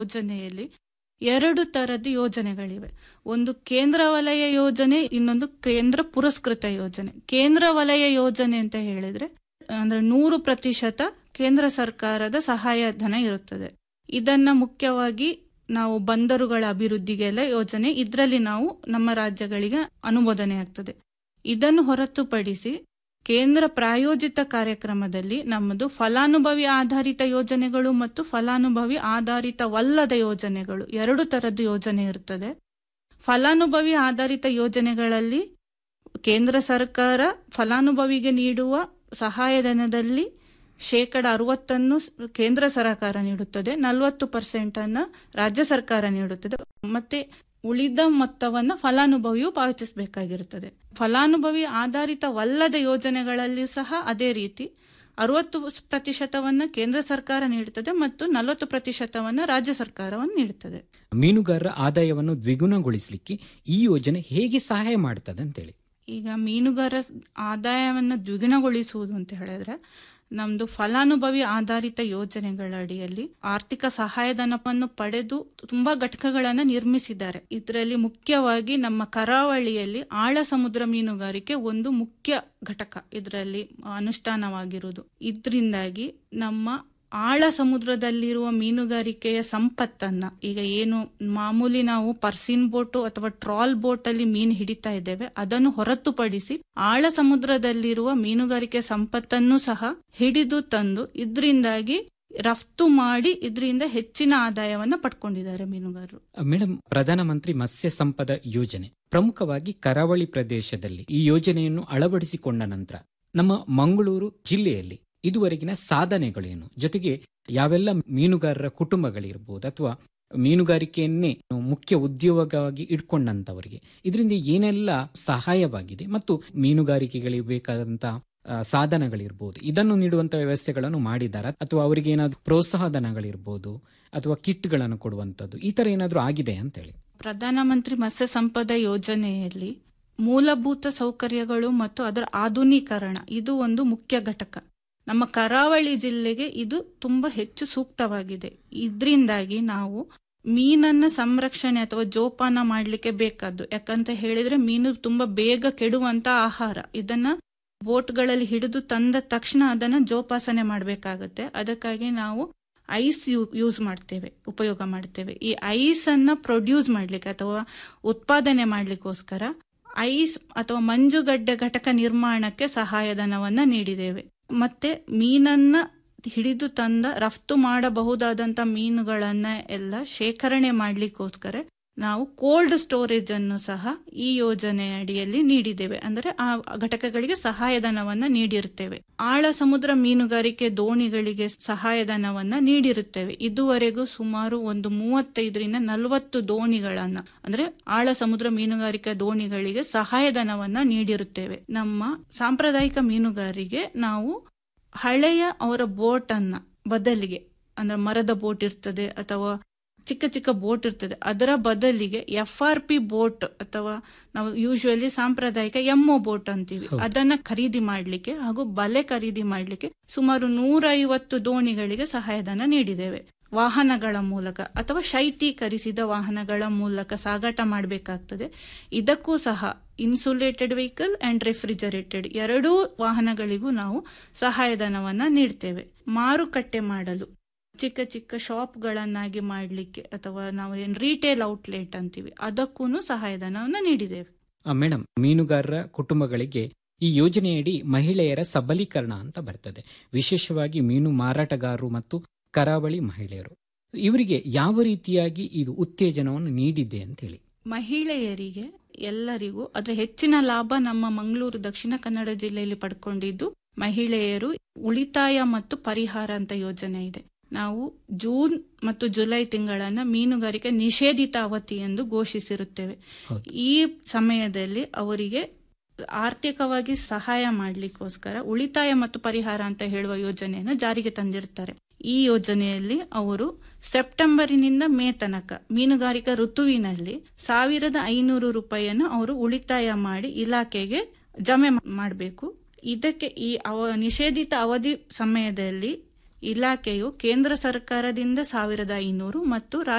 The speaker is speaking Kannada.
ಯೋಜನೆಯಲ್ಲಿ ಎರಡು ತರದ ಯೋಜನೆಗಳಿವೆ ಒಂದು ಕೇಂದ್ರ ವಲಯ ಯೋಜನೆ ಇನ್ನೊಂದು ಕೇಂದ್ರ ಪುರಸ್ಕೃತ ಯೋಜನೆ ಕೇಂದ್ರ ವಲಯ ಯೋಜನೆ ಅಂತ ಹೇಳಿದ್ರೆ ಅಂದ್ರೆ ನೂರು ಪ್ರತಿಶತ ಕೇಂದ್ರ ಸರ್ಕಾರದ ಸಹಾಯಧನ ಇರುತ್ತದೆ ಇದನ್ನ ಮುಖ್ಯವಾಗಿ ನಾವು ಬಂದರುಗಳ ಅಭಿವೃದ್ಧಿಗೆಲ್ಲ ಯೋಜನೆ ಇದರಲ್ಲಿ ನಾವು ನಮ್ಮ ರಾಜ್ಯಗಳಿಗೆ ಅನುಮೋದನೆ ಆಗ್ತದೆ ಇದನ್ನು ಹೊರತುಪಡಿಸಿ ಕೇಂದ್ರ ಪ್ರಾಯೋಜಿತ ಕಾರ್ಯಕ್ರಮದಲ್ಲಿ ನಮ್ಮದು ಫಲಾನುಭವಿ ಆಧಾರಿತ ಯೋಜನೆಗಳು ಮತ್ತು ಫಲಾನುಭವಿ ಆಧಾರಿತವಲ್ಲದ ಯೋಜನೆಗಳು ಎರಡು ತರದ ಯೋಜನೆ ಇರುತ್ತದೆ ಫಲಾನುಭವಿ ಆಧಾರಿತ ಯೋಜನೆಗಳಲ್ಲಿ ಕೇಂದ್ರ ಸರ್ಕಾರ ಫಲಾನುಭವಿಗೆ ನೀಡುವ ಸಹಾಯಧನದಲ್ಲಿ ಶೇಕಡ ಅರವತ್ತನ್ನು ಕೇಂದ್ರ ಸರ್ಕಾರ ನೀಡುತ್ತದೆ ನಲವತ್ತು ಪರ್ಸೆಂಟ್ ಅನ್ನ ರಾಜ್ಯ ಸರ್ಕಾರ ನೀಡುತ್ತದೆ ಮತ್ತೆ ಉಳಿದ ಮೊತ್ತವನ್ನ ಫಲಾನುಭವಿಯು ಪಾವತಿಸಬೇಕಾಗಿರುತ್ತದೆ ಫಲಾನುಭವಿ ಆಧಾರಿತವಲ್ಲದ ಯೋಜನೆಗಳಲ್ಲಿ ಸಹ ಅದೇ ರೀತಿ ಅರವತ್ತು ಪ್ರತಿಶತವನ್ನ ಕೇಂದ್ರ ಸರ್ಕಾರ ನೀಡುತ್ತದೆ ಮತ್ತು ನಲವತ್ತು ಪ್ರತಿಶತವನ್ನ ರಾಜ್ಯ ಸರ್ಕಾರವನ್ನು ನೀಡುತ್ತದೆ ಮೀನುಗಾರರ ಆದಾಯವನ್ನು ದ್ವಿಗುಣಗೊಳಿಸಲಿಕ್ಕೆ ಈ ಯೋಜನೆ ಹೇಗೆ ಸಹಾಯ ಮಾಡ್ತದೆ ಅಂತೇಳಿ ಈಗ ಮೀನುಗಾರ ಆದಾಯವನ್ನು ದ್ವಿಗುಣಗೊಳಿಸುವುದು ಅಂತ ಹೇಳಿದ್ರೆ ನಮ್ದು ಫಲಾನುಭವಿ ಆಧಾರಿತ ಯೋಜನೆಗಳ ಅಡಿಯಲ್ಲಿ ಆರ್ಥಿಕ ಸಹಾಯಧನವನ್ನು ಪಡೆದು ತುಂಬಾ ಘಟಕಗಳನ್ನು ನಿರ್ಮಿಸಿದ್ದಾರೆ ಇದರಲ್ಲಿ ಮುಖ್ಯವಾಗಿ ನಮ್ಮ ಕರಾವಳಿಯಲ್ಲಿ ಆಳ ಸಮುದ್ರ ಮೀನುಗಾರಿಕೆ ಒಂದು ಮುಖ್ಯ ಘಟಕ ಇದರಲ್ಲಿ ಅನುಷ್ಠಾನವಾಗಿರುವುದು ಇದರಿಂದಾಗಿ ನಮ್ಮ ಆಳ ಸಮುದ್ರದಲ್ಲಿರುವ ಮೀನುಗಾರಿಕೆಯ ಸಂಪತ್ತನ್ನ ಈಗ ಏನು ಮಾಮೂಲಿ ನಾವು ಪರ್ಸಿನ್ ಬೋಟು ಅಥವಾ ಟ್ರಾಲ್ ಬೋಟ್ ಅಲ್ಲಿ ಮೀನು ಹಿಡಿತಾ ಇದ್ದೇವೆ ಅದನ್ನು ಹೊರತುಪಡಿಸಿ ಆಳ ಸಮುದ್ರದಲ್ಲಿರುವ ಮೀನುಗಾರಿಕೆ ಸಂಪತ್ತನ್ನು ಸಹ ಹಿಡಿದು ತಂದು ಇದರಿಂದಾಗಿ ರಫ್ತು ಮಾಡಿ ಇದರಿಂದ ಹೆಚ್ಚಿನ ಆದಾಯವನ್ನ ಪಡ್ಕೊಂಡಿದ್ದಾರೆ ಮೀನುಗಾರರು ಮೇಡಮ್ ಪ್ರಧಾನಮಂತ್ರಿ ಮತ್ಸ್ಯ ಸಂಪದ ಯೋಜನೆ ಪ್ರಮುಖವಾಗಿ ಕರಾವಳಿ ಪ್ರದೇಶದಲ್ಲಿ ಈ ಯೋಜನೆಯನ್ನು ಅಳವಡಿಸಿಕೊಂಡ ನಂತರ ನಮ್ಮ ಮಂಗಳೂರು ಜಿಲ್ಲೆಯಲ್ಲಿ ಇದುವರೆಗಿನ ಸಾಧನೆಗಳೇನು ಜೊತೆಗೆ ಯಾವೆಲ್ಲ ಮೀನುಗಾರರ ಕುಟುಂಬಗಳಿರ್ಬೋದು ಅಥವಾ ಮೀನುಗಾರಿಕೆಯನ್ನೇ ಮುಖ್ಯ ಉದ್ಯೋಗವಾಗಿ ಇಟ್ಕೊಂಡಂತವರಿಗೆ ಇದರಿಂದ ಏನೆಲ್ಲ ಸಹಾಯವಾಗಿದೆ ಮತ್ತು ಮೀನುಗಾರಿಕೆಗಳಿಗೆ ಬೇಕಾದಂತ ಆ, ಸಾಧನಗಳಿರ್ಬೋದು ಇದನ್ನು ನೀಡುವಂತ ವ್ಯವಸ್ಥೆಗಳನ್ನು ಮಾಡಿದ್ದಾರೆ ಅಥವಾ ಅವರಿಗೆ ಏನಾದ್ರು ಪ್ರೋತ್ಸಾಹಧನಗಳಿರ್ಬೋದು ಅಥವಾ ಕಿಟ್ಗಳನ್ನು ಕೊಡುವಂತದ್ದು ಈ ತರ ಏನಾದ್ರೂ ಆಗಿದೆ ಅಂತೇಳಿ ಪ್ರಧಾನಮಂತ್ರಿ ಮತ್ಸ್ಯ ಸಂಪದ ಯೋಜನೆಯಲ್ಲಿ ಮೂಲಭೂತ ಸೌಕರ್ಯಗಳು ಮತ್ತು ಅದರ ಆಧುನೀಕರಣ ಇದು ಒಂದು ಮುಖ್ಯ ಘಟಕ ನಮ್ಮ ಕರಾವಳಿ ಜಿಲ್ಲೆಗೆ ಇದು ತುಂಬಾ ಹೆಚ್ಚು ಸೂಕ್ತವಾಗಿದೆ ಇದರಿಂದಾಗಿ ನಾವು ಮೀನನ್ನ ಸಂರಕ್ಷಣೆ ಅಥವಾ ಜೋಪಾನ ಮಾಡಲಿಕ್ಕೆ ಬೇಕಾದ್ದು ಯಾಕಂತ ಹೇಳಿದ್ರೆ ಮೀನು ತುಂಬಾ ಬೇಗ ಕೆಡುವಂತ ಆಹಾರ ಇದನ್ನ ಬೋಟ್ಗಳಲ್ಲಿ ಹಿಡಿದು ತಂದ ತಕ್ಷಣ ಅದನ್ನ ಜೋಪಾಸನೆ ಮಾಡಬೇಕಾಗತ್ತೆ ಅದಕ್ಕಾಗಿ ನಾವು ಐಸ್ ಯೂಸ್ ಮಾಡ್ತೇವೆ ಉಪಯೋಗ ಮಾಡ್ತೇವೆ ಈ ಐಸ್ ಅನ್ನ ಪ್ರೊಡ್ಯೂಸ್ ಮಾಡ್ಲಿಕ್ಕೆ ಅಥವಾ ಉತ್ಪಾದನೆ ಮಾಡ್ಲಿಕ್ಕೋಸ್ಕರ ಐಸ್ ಅಥವಾ ಮಂಜುಗಡ್ಡೆ ಘಟಕ ನಿರ್ಮಾಣಕ್ಕೆ ಸಹಾಯಧನವನ್ನ ನೀಡಿದ್ದೇವೆ ಮತ್ತೆ ಮೀನನ್ನ ಹಿಡಿದು ತಂದ ರಫ್ತು ಮಾಡಬಹುದಾದಂತ ಮೀನುಗಳನ್ನ ಎಲ್ಲ ಶೇಖರಣೆ ಮಾಡ್ಲಿಕ್ಕೋಸ್ಕರ ನಾವು ಕೋಲ್ಡ್ ಸ್ಟೋರೇಜ್ ಅನ್ನು ಸಹ ಈ ಯೋಜನೆಯ ಅಡಿಯಲ್ಲಿ ನೀಡಿದ್ದೇವೆ ಅಂದರೆ ಆ ಘಟಕಗಳಿಗೆ ಸಹಾಯಧನವನ್ನ ನೀಡಿರುತ್ತೇವೆ ಆಳ ಸಮುದ್ರ ಮೀನುಗಾರಿಕೆ ದೋಣಿಗಳಿಗೆ ಸಹಾಯಧನವನ್ನ ನೀಡಿರುತ್ತೇವೆ ಇದುವರೆಗೂ ಸುಮಾರು ಒಂದು ಮೂವತ್ತೈದರಿಂದ ನಲವತ್ತು ದೋಣಿಗಳನ್ನ ಅಂದ್ರೆ ಆಳ ಸಮುದ್ರ ಮೀನುಗಾರಿಕೆ ದೋಣಿಗಳಿಗೆ ಸಹಾಯಧನವನ್ನ ನೀಡಿರುತ್ತೇವೆ ನಮ್ಮ ಸಾಂಪ್ರದಾಯಿಕ ಮೀನುಗಾರಿಗೆ ನಾವು ಹಳೆಯ ಅವರ ಬೋಟ್ ಅನ್ನ ಬದಲಿಗೆ ಅಂದ್ರೆ ಮರದ ಬೋಟ್ ಇರ್ತದೆ ಅಥವಾ ಚಿಕ್ಕ ಚಿಕ್ಕ ಬೋಟ್ ಇರ್ತದೆ ಅದರ ಬದಲಿಗೆ ಎಫ್ ಆರ್ ಪಿ ಬೋಟ್ ಅಥವಾ ನಾವು ಯೂಶುವಲಿ ಸಾಂಪ್ರದಾಯಿಕ ಎಮ್ಒ ಬೋಟ್ ಅಂತೀವಿ ಹೌದು. ಅದನ್ನ ಖರೀದಿ ಮಾಡ್ಲಿಕ್ಕೆ ಹಾಗೂ ಬಲೆ ಖರೀದಿ ಮಾಡ್ಲಿಕ್ಕೆ ಸುಮಾರು ನೂರೈವತ್ತು ದೋಣಿಗಳಿಗೆ ಸಹಾಯಧನ ನೀಡಿದ್ದೇವೆ ವಾಹನಗಳ ಮೂಲಕ ಅಥವಾ ಶೈತ್ಯೀಕರಿಸಿದ ವಾಹನಗಳ ಮೂಲಕ ಸಾಗಾಟ ಮಾಡಬೇಕಾಗ್ತದೆ ಇದಕ್ಕೂ ಸಹ ಇನ್ಸುಲೇಟೆಡ್ ವೆಹಿಕಲ್ ಅಂಡ್ ರೆಫ್ರಿಜರೇಟೆಡ್ ಎರಡೂ ವಾಹನಗಳಿಗೂ ನಾವು ಸಹಾಯಧನವನ್ನ ನೀಡ್ತೇವೆ ಮಾರುಕಟ್ಟೆ ಮಾಡಲು ಚಿಕ್ಕ ಚಿಕ್ಕ ಶಾಪ್ಗಳನ್ನಾಗಿ ಮಾಡಲಿಕ್ಕೆ ಅಥವಾ ನಾವು ಏನು ರಿಟೇಲ್ ಔಟ್ಲೆಟ್ ಅಂತೀವಿ ಅದಕ್ಕೂ ಸಹಾಯಧನವನ್ನ ನೀಡಿದ್ದೇವೆ ಆ, ಮೇಡಮ್ ಮೀನುಗಾರರ ಕುಟುಂಬಗಳಿಗೆ ಈ ಯೋಜನೆಯಡಿ ಮಹಿಳೆಯರ ಸಬಲೀಕರಣ ಅಂತ ಬರ್ತದೆ ವಿಶೇಷವಾಗಿ ಮೀನು ಮಾರಾಟಗಾರರು ಮತ್ತು ಕರಾವಳಿ ಮಹಿಳೆಯರು ಇವರಿಗೆ ಯಾವ ರೀತಿಯಾಗಿ ಇದು ಉತ್ತೇಜನವನ್ನು ನೀಡಿದೆ ಅಂತ ಹೇಳಿ ಮಹಿಳೆಯರಿಗೆ ಎಲ್ಲರಿಗೂ ಅದರ ಹೆಚ್ಚಿನ ಲಾಭ ನಮ್ಮ ಮಂಗಳೂರು ದಕ್ಷಿಣ ಕನ್ನಡ ಜಿಲ್ಲೆಯಲ್ಲಿ ಪಡ್ಕೊಂಡಿದ್ದು ಮಹಿಳೆಯರು ಉಳಿತಾಯ ಮತ್ತು ಪರಿಹಾರ ಅಂತ ಯೋಜನೆ ಇದೆ ನಾವು ಜೂನ್ ಮತ್ತು ಜುಲೈ ತಿಂಗಳನ್ನ ಮೀನುಗಾರಿಕೆ ನಿಷೇಧಿತ ಅವಧಿ ಎಂದು ಘೋಷಿಸಿರುತ್ತೇವೆ ಹೌದು. ಈ ಸಮಯದಲ್ಲಿ ಅವರಿಗೆ ಆರ್ಥಿಕವಾಗಿ ಸಹಾಯ ಮಾಡಲಿಕ್ಕೋಸ್ಕರ ಉಳಿತಾಯ ಮತ್ತು ಪರಿಹಾರ ಅಂತ ಹೇಳುವ ಯೋಜನೆಯನ್ನು ಜಾರಿಗೆ ತಂದಿರುತ್ತಾರೆ ಈ ಯೋಜನೆಯಲ್ಲಿ ಅವರು ಸೆಪ್ಟೆಂಬರಿನಿಂದ ಮೇ ತನಕ ಮೀನುಗಾರಿಕಾ ಋತುವಿನಲ್ಲಿ ಸಾವಿರದ ಐನೂರು ರೂಪಾಯಿಯನ್ನು ಅವರು ಉಳಿತಾಯ ಮಾಡಿ ಇಲಾಖೆಗೆ ಜಮೆ ಮಾಡಬೇಕು ಇದಕ್ಕೆ ಈ ಅವ ನಿಷೇಧಿತ ಅವಧಿ ಸಮಯದಲ್ಲಿ ಇಲಾಖೆಯು ಕೇಂದ್ರ ಸರ್ಕಾರದಿಂದ ಸಾವಿರದ ಐನೂರು ಮತ್ತು